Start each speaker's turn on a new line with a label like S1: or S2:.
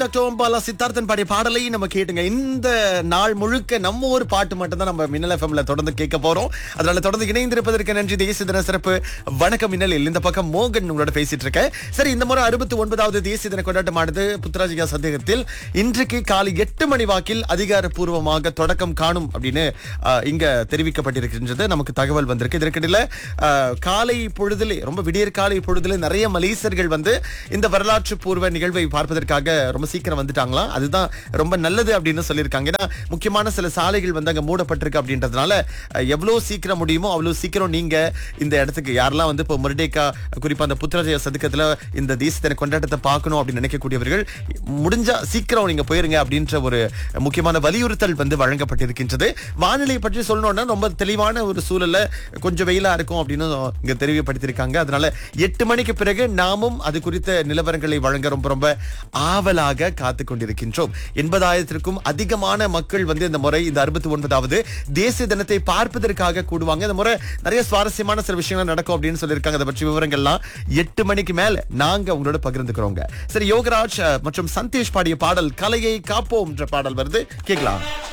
S1: டோம்பாலா சித்தார்த்தன் பாடிய பாடலை நம்ம கேட்டுங்க இந்த நாள் முழுக்க நம்ம ஒரு பாட்டு மட்டும்தான் நம்ம மின்னல் எஃப்எம்ல தொடர்ந்து கேட்க போறோம் அதனால தொடர்ந்து இணைந்திருப்பதற்கு நன்றி தேசிய தின சிறப்பு வணக்கம் மின்னலில் இந்த பக்கம் மோகன் உங்களோட பேசிட்டு இருக்கேன் சரி இந்த முறை அறுபத்தி ஒன்பதாவது தேசிய தின கொண்டாட்டமானது புத்ராஜிகா சந்தேகத்தில் இன்றைக்கு காலை எட்டு மணி வாக்கில் அதிகாரப்பூர்வமாக தொடக்கம் காணும் அப்படின்னு ஆஹ், இங்க தெரிவிக்கப்பட்டிருக்கின்றது நமக்கு தகவல் வந்திருக்கு இதற்கிடையில ஆஹ், காலை பொழுதிலே ரொம்ப விடியற் காலை பொழுதிலே நிறைய மலேசியர்கள் வந்து இந்த வரலாற்று பூர்வ நிகழ்வை பார்ப்பதற்காக ரொம்ப சீக்கிரம் வந்துட்டாங்களாம் அதுதான் ரொம்ப நல்லது அப்படின்னு சொல்லியிருக்காங்க ஏன்னா முக்கியமான சில சாலைகள் வந்து அங்க மூடப்பட்டிருக்கு அப்படின்றதுனால அஹ், எவ்வளவு சீக்கிரம் முடியுமோ அவ்வளவு சீக்கிரம் நீங்க இந்த இடத்துக்கு யாரெல்லாம் வந்து இப்போ முருடேக்கா குறிப்பா அந்த புத்திரஜய சதுக்கத்துல இந்த தேசத்தின கொண்டாட்டத்தை பார்க்கணும் அப்படின்னு நினைக்கக்கூடியவர்கள் முடிஞ்சா சீக்கிரம் நீங்க போயிருங்க அப்படின்ற ஒரு முக்கியமான வலியுறுத்தல் வந்து வழங்கப்பட்டிருக்கின்றது வானிலை பற்றி சொல்லணும்னா ரொம்ப தெளிவான ஒரு சூழல்ல கொஞ்சம் வெயிலா இருக்கும் அப்படின்னு இங்க தெளிவுபடுத்தியிருக்காங்க அதனால எட்டு மணிக்கு பிறகு நாமும் அது குறித்த நிலவரங்களை வழங்க ரொம்ப ரொம்ப ஆவலாக காத்து கொண்டிருக்கின்றோம் எண்பதாயிரத்திற்கும் அதிகமான மக்கள் வந்து இந்த முறை இந்த அறுபத்தி ஒன்பதாவது தேசிய தினத்தை பார்ப்பதற்காக கூடுவாங்க இந்த முறை நிறைய சுவாரஸ்யமான சில விஷயங்கள் நடக்கும் அப்படின்னு சொல்லியிருக்காங்க அதை பற்றி விவரங்கள்லாம் எட்டு மணிக்கு மேல நாங்க உங்களோட பகிர்ந்துக்கிறோங்க சரி யோகராஜ் அஹ், மற்றும் சந்தேஷ் பாடிய பாடல் கலையை காப்போம் என்ற பாடல் வருது கேட்கலாம்